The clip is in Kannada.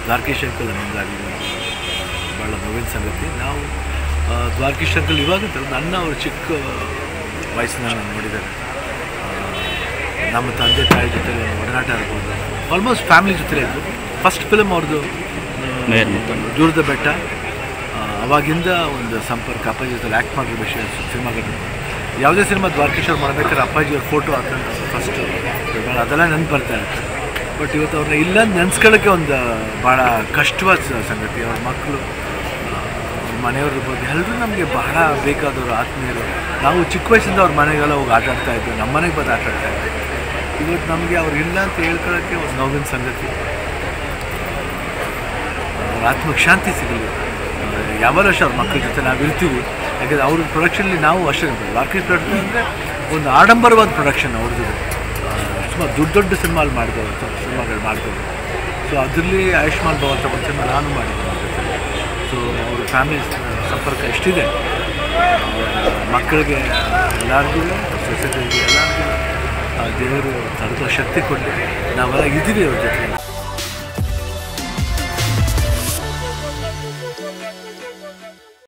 ದ್ವಾರಕೀಶ್ ಅಂಕಲ್ ನಮಗಾಗಿದೆ ಭಾಳ ನೋವಿನ ಸಂಗತಿ ನಾವು ಆ, ದ್ವಾರಕೀಶ್ ಅಂಕಲ್ ಇವಾಗ ನನ್ನ ಅವರು ಚಿಕ್ಕ ವಯಸ್ಸಿನ ನಾನು ನೋಡಿದ್ದಾರೆ ಆ, ನಮ್ಮ ತಂದೆ ತಾಯಿ ಜೊತೆ ಒಡನಾಟ ಇರ್ಬೋದು ಆಲ್ಮೋಸ್ಟ್ ಫ್ಯಾಮಿಲಿ ಜೊತೆ ಇದ್ದು ಫಸ್ಟ್ ಫಿಲಮ್ ಅವ್ರದ್ದು ದೂರದ ಬೆಟ್ಟ ಆ, ಅವಾಗಿಂದ ಒಂದು ಸಂಪರ್ಕ ಅಪ್ಪಾಜಿ ಜೊತೆ ಆ್ಯಕ್ಟ್ ಮಾಡಿರೋ ವಿಷಯ ಸಿನಿಮಾಗಳು ಯಾವುದೇ ಸಿನಿಮಾ ದ್ವಾರಕೀಶ್ವರ್ ಮಾಡ್ಬೇಕಾದ್ರೆ ಅಪ್ಪಾಜಿಯವ್ರ ಫೋಟೋ ಹಾಕೊಂಡು ಫಸ್ಟ್ ಅದೆಲ್ಲ ನೆನ್ಪು ಬರ್ತಾ ಇರುತ್ತೆ ಬಟ್ ಇವತ್ತು ಅವ್ರನ್ನ ಇಲ್ಲ ನೆನೆಸ್ಕೊಳ್ಳೋಕ್ಕೆ ಒಂದು ಭಾಳ ಕಷ್ಟವಾದ ಸ- ಸಂಗತಿ ಅವ್ರ ಮಕ್ಕಳು ಅವ್ರ ಮನೆಯವ್ರ ಇರ್ಬೋದು ಎಲ್ಲರೂ ನಮಗೆ ಬಹಳ ಬೇಕಾದವರು ಆತ್ಮೀಯರು ನಾವು ಚಿಕ್ಕ ವಯಸ್ಸಿಂದ ಅವ್ರ ಮನೆಗೆಲ್ಲ ಹೋಗಿ ಆಟ ಆಡ್ತಾ ಇದ್ವಿ ನಮ್ಮ ಮನೆಗೆ ಬಂದು ಆಟ ಆಡ್ತಾ ಇದ್ವಿ ಇವತ್ತು ನಮಗೆ ಅವ್ರು ಇಲ್ಲ ಅಂತ ಹೇಳ್ಕೊಳ್ಳೋಕ್ಕೆ ಒಂದು ನೋವಿನ ಸಂಗತಿ ಅವ್ರ ಆತ್ಮಕ್ಕೆ ಶಾಂತಿ ಸಿಗಲಿ ಯಾವಾಗ ವರ್ಷ ಅವ್ರ ಮಕ್ಕಳ ಜೊತೆ ನಾವು ಇರ್ತೀವಿ ಯಾಕಂದರೆ ಅವ್ರ ಪ್ರೊಡಕ್ಷನಲ್ಲಿ ನಾವು ಅಷ್ಟೇ ಲಾರ್ಕೇಶ್ ಪ್ರೊಡಕ್ಷನ್ ಅಂದರೆ ಒಂದು ಆಡಂಬರವಾದ ಪ್ರೊಡಕ್ಷನ್ ಅವ್ರದ್ದು ಸುಮಾರು ದೊಡ್ಡ ದೊಡ್ಡ ಸಿನಿಮಾಗಳು ಮಾಡಿದವರು ಸಿನಿಮಾಗಳು ಮಾಡಿದವರು ಸೊ ಅದರಲ್ಲಿ ಆಯುಷ್ಮಾನ್ ಭವ ಅಂತ ಒಂದು ಸಿನಿಮಾ ನಾನು ಮಾಡಿದ್ದೆ ಅವ್ರ ಜೊತೆ ಸೊ ಅವ್ರ ಫ್ಯಾಮಿಲಿ ಸಂಪರ್ಕ ಎಷ್ಟಿದೆ ಅವ್ರ ಮಕ್ಕಳಿಗೆ ಎಲ್ಲರಿಗೂ ಸೊಸೈಟಿಗೆ ಎಲ್ಲರಿಗೂ ದೇವರು ತಡೆದ ಶಕ್ತಿ ಕೊಟ್ಟು ನಾವೆಲ್ಲ ಇದ್ದೀವಿ ಅವ್ರ ಜೊತೆ